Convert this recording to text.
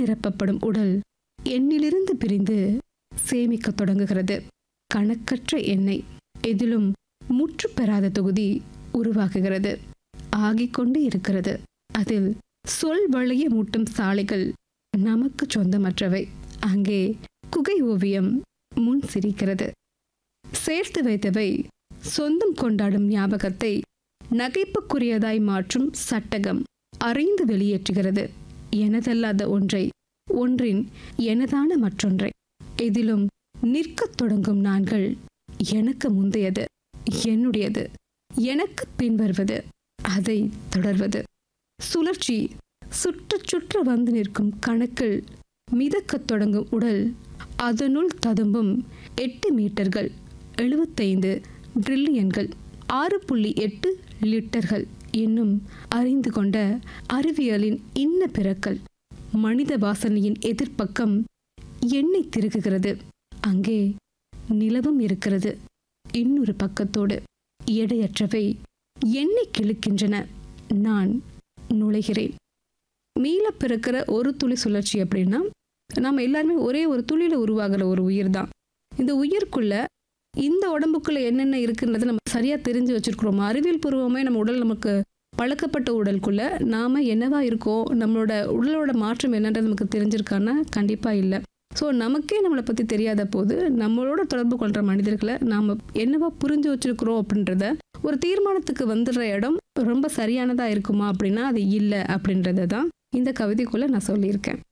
நிரப்பப்படும் உடல் எண்ணிலிருந்து பிரிந்து சேமிக்கத் தொடங்குகிறது கணக்கற்ற எண்ணெய் எதிலும் முற்று பெறாத தொகுதி உருவாகுகிறது ஆகிக்கொண்டு இருக்கிறது அதில் சொல் வழிய மூட்டும் சாலைகள் நமக்கு சொந்தமற்றவை அங்கே குகை ஓவியம் முன் சிரிக்கிறது சேர்த்து வைத்தவை சொந்தம் கொண்டாடும் ஞாபகத்தை நகைப்புக்குரியதாய் மாற்றும் சட்டகம் அறிந்து வெளியேற்றுகிறது எனதல்லாத ஒன்றை ஒன்றின் எனதான மற்றொன்றை எதிலும் நிற்கத் தொடங்கும் நான்கள் எனக்கு முந்தையது என்னுடையது எனக்கு பின்வருவது அதை தொடர்வது சுழற்சி சுற்ற சுற்ற வந்து நிற்கும் கணக்கில் மிதக்கத் தொடங்கும் உடல் அதனுள் ததும்பும் எட்டு மீட்டர்கள் எழுபத்தைந்து ட்ரில்லியன்கள் ஆறு புள்ளி எட்டு லிட்டர்கள் என்னும் அறிந்து கொண்ட அறிவியலின் இன்ன பிறக்கல் மனித வாசனையின் எதிர்ப்பக்கம் எண்ணெய் திருகுகிறது அங்கே நிலவும் இருக்கிறது இன்னொரு பக்கத்தோடு எடையற்றவை எண்ணெய் கிழக்கின்றன நான் நுழைகிறேன் மீள பிறக்கிற ஒரு துளி சுழற்சி அப்படின்னா நம்ம எல்லாருமே ஒரே ஒரு துளியில உருவாகிற ஒரு உயிர் தான் இந்த உயிர்க்குள்ள இந்த உடம்புக்குள்ள என்னென்ன இருக்குன்றதை நம்ம சரியா தெரிஞ்சு வச்சிருக்கிறோம் அறிவியல் பூர்வமே நம்ம உடல் நமக்கு பழக்கப்பட்ட உடலுக்குள்ள நாம என்னவா இருக்கோம் நம்மளோட உடலோட மாற்றம் என்னன்றது நமக்கு தெரிஞ்சிருக்கான்னா கண்டிப்பா இல்லை ஸோ நமக்கே நம்மளை பற்றி தெரியாத போது நம்மளோட தொடர்பு கொள்கிற மனிதர்களை நாம் என்னவா புரிஞ்சு வச்சிருக்கிறோம் அப்படின்றத ஒரு தீர்மானத்துக்கு வந்துடுற இடம் ரொம்ப சரியானதாக இருக்குமா அப்படின்னா அது இல்லை அப்படின்றத தான் இந்த கவிதைக்குள்ளே நான் சொல்லியிருக்கேன்